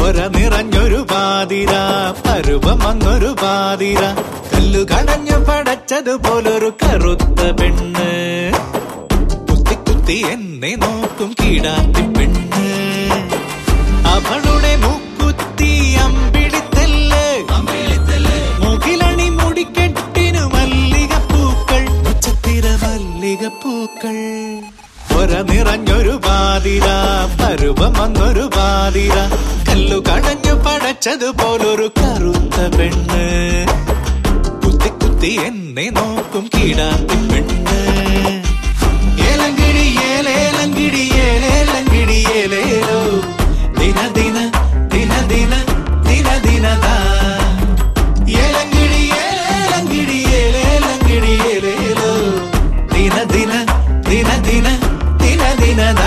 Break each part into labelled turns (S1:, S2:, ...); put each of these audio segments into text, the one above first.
S1: ഒര നിറഞ്ഞൊരു പാതിര പരുവം വന്നൊരു പാതിര കല്ലു കടഞ്ഞു പടച്ചതുപോലൊരു കറുത്ത പെണ്ണ് കുത്തി കുത്തി എന്നെ നോക്കും കീടാത്തി പെണ്ണ് അവളുടെ മൂക്കുത്തി അമ്പിളിത്തല്ല് മുകിലണി മുടിക്കെട്ടിനു മല്ലികപ്പൂക്കൾ ഉച്ചത്തിര മല്ലികപ്പൂക്കൾ ഒര നിറഞ്ഞൊരു പാതിര പരുവം വന്നൊരു പാതിര കല്ലു കടഞ്ഞു പടച്ചതുപോലൊരു കറുത്ത പെണ്ണ് കുത്തി കുത്തി എന്നെ നോക്കും കീടാത്തി പെണ്ണ് ഏലങ്കിടി ഏലേലങ്കിടി ഏലേലങ്കിടി ഏലേലോ ദിന ദിന ദിന ദിന ദിന ദിനദാ ഏലങ്കിടി ഏലേലങ്കിടി ഏലേലങ്കിടി ഏലേലോ ദിന ദിന ദിന ദിന ദിന ദിനദാ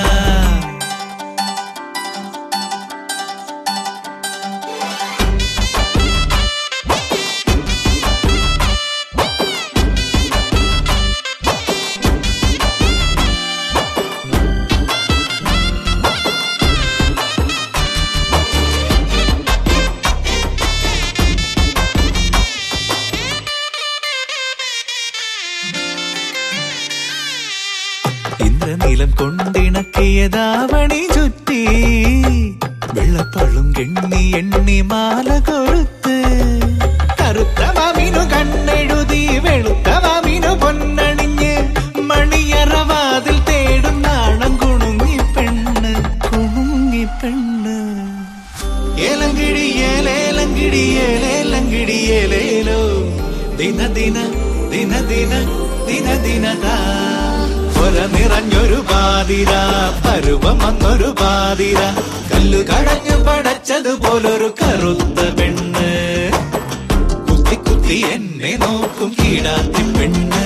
S1: ഇന്ദ്രനീലം കൊണ്ടിണക്കിയതാവണി ചുറ്റി വെള്ളപ്പള്ളും എണ്ണി എണ്ണി മാല കൊഴുത്ത് കറുത്ത മാമിനു കണ്ണെഴുതി വെളുത്ത മാമിനു പൊന്നണിഞ്ഞ് മണിയറവാതിൽ തേടും നാണം കുണുങ്ങി പെണ്ണ് കുണുങ്ങി പെണ്ണ് ഏലങ്കിടി ഏലേലങ്കിടി ഏലേലങ്കിടി ഏലേലോ ദിന ദിന ദിന ദിന ദിന ദിനദാ ഒര നിറഞ്ഞൊരു പാതിര പരുവം വന്നൊരു പാതിര കല്ലു കടഞ്ഞു പടച്ചതുപോലൊരു കറുത്ത പെണ്ണ് കുത്തി കുത്തി എന്നെ നോക്കും കീടാത്തി പെണ്ണ്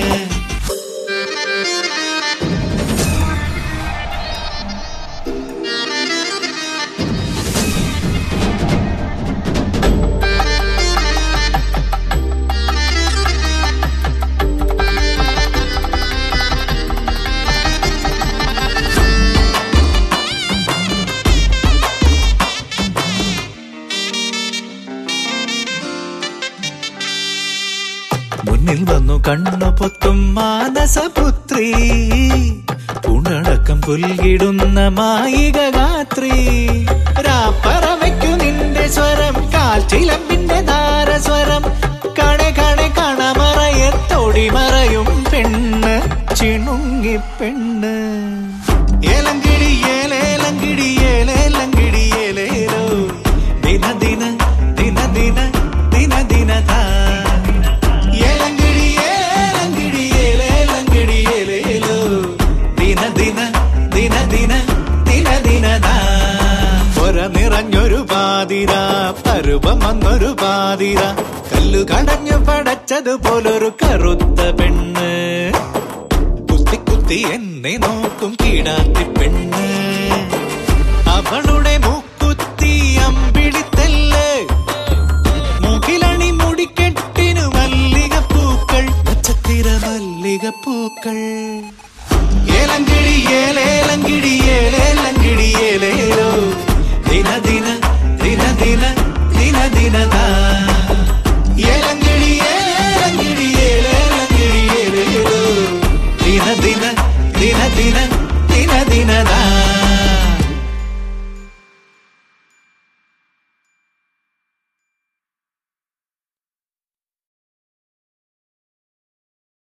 S1: മുന്നിൽ വന്നു കണ്ണു പൊത്തും മാനസപുത്രി പുണടക്കം പുൽകിടുന്ന മായിക ഗാത്രി രാപ്പറവയ്ക്കു നിന്റെ സ്വരം കാൽച്ചിലമ്പിന്റെ താരസ്വരം കണെ കണെ കണമറയത്തോടി മറയും പെണ്ണ് ചിണുങ്ങി പെണ്ണ് ഏലങ്കിടി ഏലേലങ്കിടി ഏലേലങ്കിടി ഏലേലോ ദിന ദിന ദിന ദിന ദിന ദിനദാ ഏലങ്കിടി ഏലങ്കിടി ഏലേലങ്കിടി ഏലേലോ ദിന ദിന ദിന ദിന ദിന ദിനദാ ഒര നിറഞ്ഞൊരു പാതിര പരുവം വന്നൊരു പാതിര കല്ലു കടഞ്ഞു പടച്ചതുപോലൊരു കറുത്ത പെണ്ണ് കുത്തി കുത്തി എന്നെ നോക്കും കീടാത്തി പെണ്ണ്